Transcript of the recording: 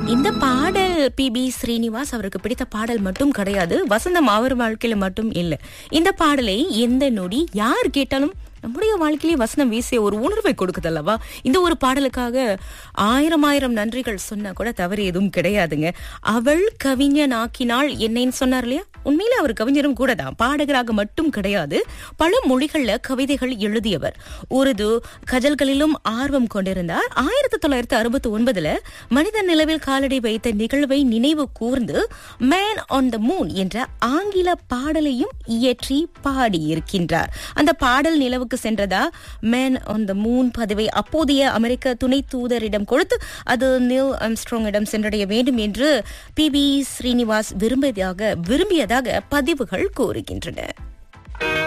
இந்த பாடல் B B Srinivas அவருக்கு பிடித்த பாடல் மட்டும் கிடையாது வசந்தம் அவர் வாழ்க்கையில மட்டும் இல்ல இந்த பாடலை எந்த நொடி யார் கேட்டாலும் நம்முடைய வாழ்க்கையிலே வசனம் வீசிய ஒரு உணர்வை கொடுக்குதல்லவா இந்த ஒரு பாடலுக்காக ஆயிரம் ஆயிரம் நன்றிகள் சொன்னா கூட தவறு எதுவும் கிடையாதுங்க அவள் கவிஞன் ஆக்கினாள் என்னைன்னு சொன்னார் இல்லையா உண்மையில அவர் கவிஞரும் கூட தான் பாடகராக மட்டும் கிடையாது பல மொழிகள்ல கவிதைகள் எழுதியவர் உருது கஜல்களிலும் ஆர்வம் கொண்டிருந்தார் ஆயிரத்தி தொள்ளாயிரத்தி அறுபத்தி ஒன்பதுல மனித நிலவில் காலடி வைத்த நிகழ்வை நினைவு கூர்ந்து மேன் ஆன் த மூன் என்ற ஆங்கில பாடலையும் இயற்றி பாடியிருக்கின்றார் அந்த பாடல் நிலவுக்கு சென்றதா மேன் ஆன் த மூன் பதவை அப்போதைய அமெரிக்க துணை தூதரிடம் கொடுத்து அது நில் அம்ஸ்ட்ராங்கிடம் சென்றடைய வேண்டும் என்று பி பி ஸ்ரீனிவாஸ் விரும்பியதாக விரும்பியதாக பதிவுகள் கூறுகின்றன